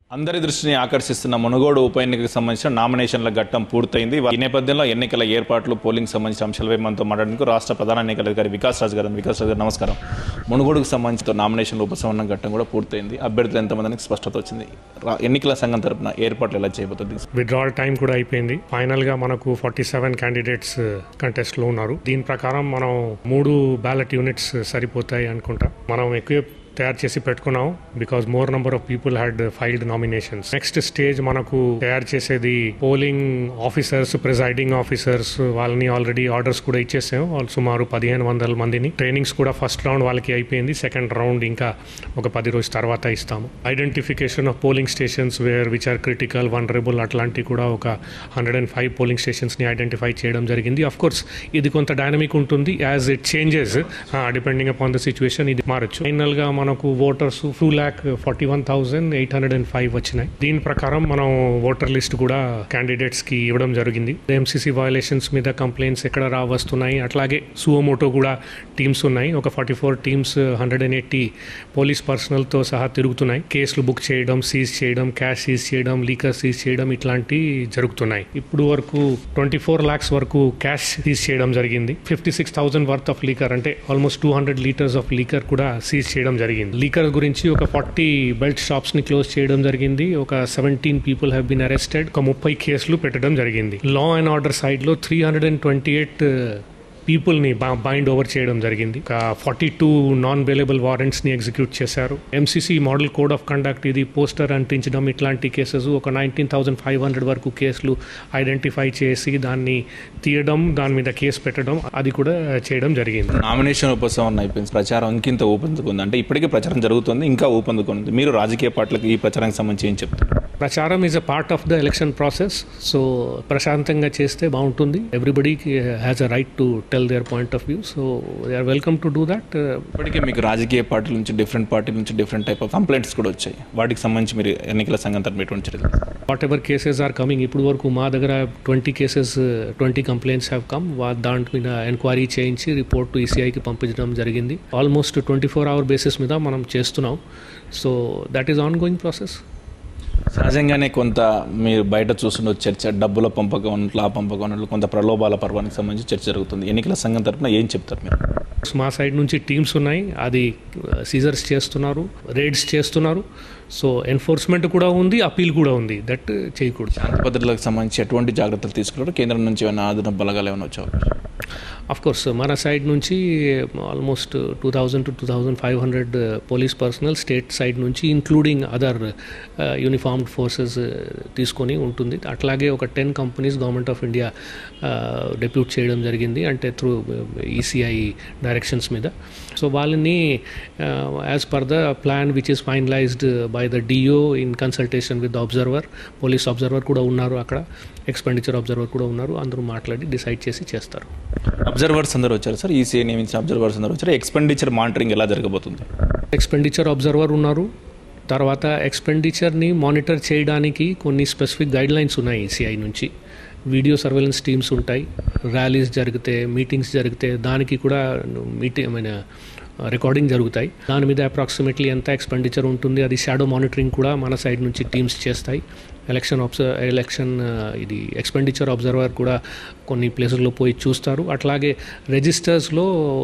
అందరి దృష్టిని ఆకర్షిస్తున్న మునుగోడు ఉప ఎన్నికకు సంబంధించిన నామినేషన్ల ఘట్టం పూర్తయింది ఈ నేపథ్యంలో ఎన్నికల ఏర్పాట్లు పోలింగ్ సంబంధించిన అంశాలపై మనతో మాట్లాడడానికి రాష్ట్ర ప్రధాన ఎన్నికల అధికారి వికాస్ రాజు గారు వికాస్ రాజు గారు నమస్కారం మునుగోడుకు సంబంధించిన నామినేషన్ల ఉపసంహరణ ఘట్టం కూడా పూర్తయింది అభ్యర్థులు ఎంతమందికి స్పష్టత వచ్చింది రా- ఎన్నికల సంఘం తరపున ఏర్పాట్లు ఎలా చేయబోతుంది విత్డ్రాల్ టైం కూడా అయిపోయింది ఫైనల్ గా మనకు ఫార్టీ సెవెన్ క్యాండిడేట్స్ కంటెస్ట్ లో ఉన్నారు దీని ప్రకారం మనం మూడు బ్యాలెట్ యూనిట్స్ సరిపోతాయి అనుకుంటా మనం ఎక్కువ తయారు చేసి పెట్టుకున్నాం because more number of people had filed nominations next stage మనకు తయారు చేసేది పోలింగ్ ఆఫీసర్స్ ప్రిసైడింగ్ ఆఫీసర్స్ వాళ్ళని ఆల్రెడీ ఆర్డర్స్ కూడా ఇచ్చేసాం వాళ్ళు సుమారు పదిహేను వందల మందిని ట్రైనింగ్స్ కూడా ఫస్ట్ రౌండ్ వాళ్ళకి అయిపోయింది సెకండ్ రౌండ్ ఇంకా ఒక పది రోజుల తర్వాత ఇస్తాము identification of polling stations where which are critical vulnerable అట్లాంటి కూడా ఒక హండ్రెడ్ అండ్ ఫైవ్ పోలింగ్ స్టేషన్స్ని ఐడెంటిఫై చేయడం జరిగింది అఫ్ కోర్స్ ఇది కొంత డైనమిక్ ఉంటుంది as it changes depending upon the situation ఇది మారచ్చు ఫైనల్ గా మనకు voters two lakh forty one thousand eight hundred and five వచ్చినాయి దీని ప్రకారం మనం ఓటర్ లిస్ట్ కూడా క్యాండిడేట్స్ కి ఇవ్వడం జరిగింది ఎంసీసీ వయలేషన్స్ మీద కంప్లైంట్స్ ఎక్కడ రా వస్తున్నాయి అట్లాగే సువోమోటో కూడా టీమ్స్ ఉన్నాయి ఒక forty four teams hundred and eighty police personnel తో సహా తిరుగుతున్నాయి కేసులు బుక్ చేయడం సీజ్ చేయడం క్యాష్ సీజ్ చేయడం లీకర్ సీజ్ చేయడం ఇట్లాంటి జరుగుతున్నాయి ఇప్పుడు వరకు ట్వంటీ ఫోర్ లాక్స్ వరకు క్యాష్ సీజ్ చేయడం జరిగింది fifty six thousand worth of liquor అంటే almost two hundred litres of liquor కూడా సీజ్ చేయడం జరిగింది లీకర్ గురించి ఒక ఫార్టీ బెల్ట్ షాప్స్ ని క్లోజ్ చేయడం జరిగింది ఒక seventeen people have been arrested ఒక ముప్పై కేసులు పెట్టడం జరిగింది లా అండ్ ఆర్డర్ సైడ్ లో three hundred and twenty eight people ని బైండ్ ఓవర్ చేయడం జరిగింది ఒక forty two non available warrants ని ఎగ్జిక్యూట్ చేశారు MCC model code of conduct ఇది పోస్టర్ అంటించడం ఇట్లాంటి కేసెస్ ఒక నైన్టీన్ థౌసండ్ ఫైవ్ హండ్రెడ్ వరకు కేసులు ఐడెంటిఫై చేసి దాన్ని తీయడం దాని మీద కేసు పెట్టడం అది కూడా చేయడం జరిగింది నామినేషన్ ఉపసంహరణ అయిపోయింది ప్రచారం ఇంకింత ఊపందుకుంది అంటే ఇప్పటికే ప్రచారం జరుగుతుంది ఇంకా ఊపందుకుంది మీరు రాజకీయ పార్టీలకు ఈ ప్రచారానికి సంబంధించి ఏం చెప్తారు ప్రచారం is a part of the election process so ప్రశాంతంగా చేస్తే బాగుంటుంది everybody has a right to tell their point of view so they are welcome to do that ఇప్పటికే మీకు రాజకీయ పార్టీల నుంచి డిఫరెంట్ పార్టీల నుంచి డిఫరెంట్ టైప్ ఆఫ్ కంప్లైంట్స్ కూడా వచ్చాయి వాటికి సంబంధించి మీరు ఎన్నికల సంఘం తరపున ఎటువంటి చర్యలు whatever cases are coming ఇప్పుడు వరకు మా దగ్గర twenty cases twenty complaints have come దాంట్ మీద ఎంక్వైరీ చేయించి రిపోర్ట్ ఈసీఐకి పంపించడం జరిగింది almost twenty four hour basis మీద మనం చేస్తున్నాం so that is ongoing process సహజంగానే కొంత మీరు బయట చూస్తున్న చర్చ డబ్బుల పంపకం ఉన్నట్లు ఆ పంపకం ఉన్నట్లు కొంత ప్రలోభాల పర్వానికి సంబంధించి చర్చ జరుగుతుంది ఎన్నికల సంఘం తరపున ఏం చెప్తారు మీరు మా సైడ్ నుంచి టీమ్స్ ఉన్నాయి అది సీజర్స్ చేస్తున్నారు రేడ్స్ చేస్తున్నారు సో ఎన్ఫోర్స్మెంట్ కూడా ఉంది అపీల్ కూడా ఉంది దట్ చేయకూడదు శాంతి భద్రతలకు సంబంధించి ఎటువంటి జాగ్రత్తలు తీసుకున్నారు కేంద్రం నుంచి ఏమైనా ఆధునిక బలగాలు ఏమైనా వచ్చే అవకాశం అఫ్ కోర్స్ మన సైడ్ నుంచి almost two thousand to two thousand five hundred police personnel state side నుంచి ఇంక్లూడింగ్ అదర్ యూనిఫార్మ్డ్ ఫోర్సెస్ తీసుకొని ఉంటుంది అట్లాగే ఒక ten companies government of India depute చేయడం జరిగింది అంటే త్రూ ఈసీఐ డైరెక్షన్స్ మీద సో వాళ్ళని as per the plan which is finalised by the DO in consultation with observer police observer కూడా ఉన్నారు అక్కడ ఎక్స్పెండిచర్ అబ్జర్వర్ కూడా ఉన్నారు అందరూ మాట్లాడి డిసైడ్ చేసి చేస్తారు అబ్జర్వర్స్ అందరూ వచ్చారు సార్ ఈసీఐ నియమించిన అబ్జర్వర్స్ అందరూ వచ్చారు ఎక్స్పెండిచర్ మానిటరింగ్ ఎలా జరగబోతుంది ఎక్స్పెండిచర్ అబ్జర్వర్ ఉన్నారు తర్వాత ఎక్స్పెండిచర్ని మానిటర్ చేయడానికి కొన్ని స్పెసిఫిక్ గైడ్ లైన్స్ ఉన్నాయి ఈసీఐ నుంచి వీడియో సర్వేలెన్స్ టీమ్స్ ఉంటాయి ర్యాలీస్ జరిగితే మీటింగ్స్ జరిగితే దానికి కూడా మీటింగ్ ఐ మీన్ రికార్డింగ్ జరుగుతాయి దాని మీద అప్రాక్సిమేట్లీ ఎంత ఎక్స్పెండిచర్ ఉంటుంది అది షాడో మానిటరింగ్ కూడా మన సైడ్ నుంచి టీమ్స్ చేస్తాయి ఎలక్షన్ అబ్జర్ ఎలక్షన్ ఇది ఎక్స్పెండిచర్ అబ్జర్వర్ కూడా కొన్ని ప్లేసుల్లో పోయి చూస్తారు అట్లాగే రిజిస్టర్స్లో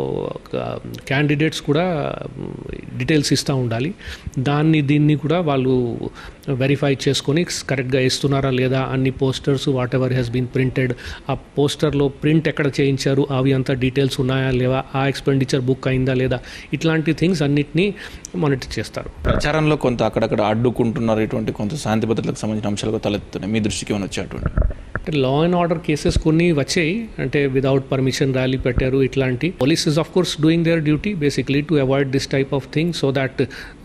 క్యాండిడేట్స్ కూడా డీటెయిల్స్ ఇస్తూ ఉండాలి దాన్ని దీన్ని కూడా వాళ్ళు వెరిఫై చేసుకొని కరెక్ట్గా ఇస్తున్నారా లేదా అన్ని posters whatever has been printed ఆ పోస్టర్లో ప్రింట్ ఎక్కడ చేయించారు అవి అంతా డీటెయిల్స్ ఉన్నాయా లేవా ఆ ఎక్స్పెండిచర్ బుక్ అయిందా లేదా ఇట్లాంటి థింగ్స్ అన్నిటినీ మానిటర్ చేస్తారు ప్రచారంలో కొంత అక్కడక్కడ అడ్డుకుంటున్నారు ఇటువంటి కొంత శాంతి భద్రతలకు సంబంధించిన అంశాలు తలెత్తున్నాయి మీ దృష్టికి ఏమైనా వచ్చాయి అటువంటి అంటే లా అండ్ ఆర్డర్ కేసెస్ కొన్ని వచ్చాయి అంటే విదౌట్ పర్మిషన్ ర్యాలీ పెట్టారు ఇట్లాంటి police is of course doing their duty basically to avoid this type of thing so that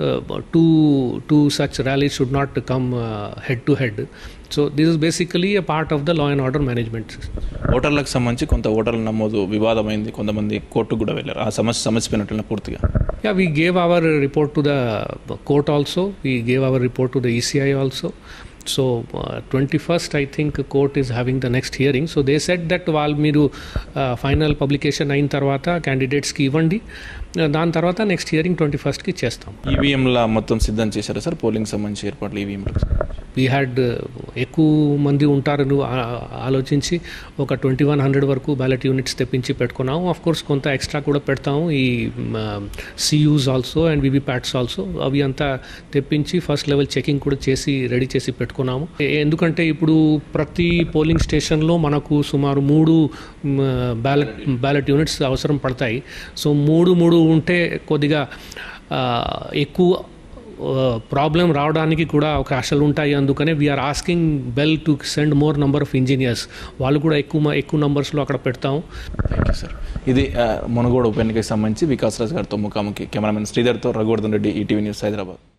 to to such rally should not come head to head so this is basically a part of the law and order management ఓటర్లకు సంబంధించి కొంత ఓటర్ల నమోదు వివాదమైంది కొంతమంది కోర్టుకు కూడా వెళ్ళారు ఆ సమస్య సమస్యపోయినట్లు పూర్తిగా Yeah, we gave our report to the court also. We gave our report to the ECI also. So twenty first I think court is having the next hearing so they set that వాళ్ళు మీరు final publication అయిన తర్వాత క్యాండిడేట్స్కి ఇవ్వండి Uh, దాని తర్వాత next hearing twenty ఫస్ట్కి చేస్తాం ఈవీఎంల మొత్తం సిద్ధం చేశారా సార్ పోలింగ్ సంబంధించి ఏర్పాట్లు ఈవీఎంలకు వీ హ్యాడ్ ఎక్కువ మంది ఉంటారని ఆ- ఆలోచించి ఒక ట్వంటీ వన్ హండ్రెడ్ వరకు బ్యాలెట్ యూనిట్స్ తెప్పించి పెట్టుకున్నాము ఆఫ్ కోర్స్ కొంత ఎక్స్ట్రా కూడా పెడతాము ఈ CUs also and VVPATs also అవి అంతా తెప్పించి ఫస్ట్ లెవెల్ చెకింగ్ కూడా చేసి రెడీ చేసి పెట్టుకున్నాము ఎ- ఎందుకంటే ఇప్పుడు ప్రతి పోలింగ్ స్టేషన్లో మనకు సుమారు మూడు బ్యాలెట్ బ్యాలెట్ యూనిట్స్ అవసరం పడతాయి సో మూడు మూడు ఉంటే కొద్దిగా ఆ, ఎక్కువ ప్రాబ్లం రావడానికి కూడా అవకాశాలు ఉంటాయి అందుకనే we're asking BEL to send more number of engineers వాళ్ళు కూడా ఎక్కువ మ- ఎక్కువ నంబర్స్లో అక్కడ పెడతాము థ్యాంక్ యూ సార్ ఇది ఆ, మునుగోడు ఉప ఎన్నికకి సంబంధించి వికాస్ రాజ్ గారితో ముఖాముఖి కెమెరామెన్ శ్రీధర్తో రఘువర్ధన్ రెడ్డి ఈటీవీ న్యూస్ హైదరాబాద్